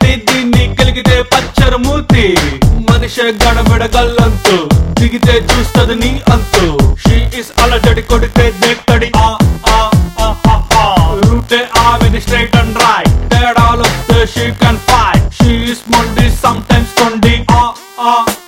దాన్ని దీన్ని కలిగితే పచ్చర మూతి మనిషి గడబిడ గల్లంతు దిగితే చూస్తది నీ అంతు షీ ఇస్ అలజడి కొడితే దేక్కడి ఆ ఆ ఆ ఆ ఆ రూటే ఆవిది స్ట్రైట్ అండ్ రైట్ తేడాలు వస్తే she can fight she is మొండి సమ్ టైమ్స్ కొండి ఆ ఆ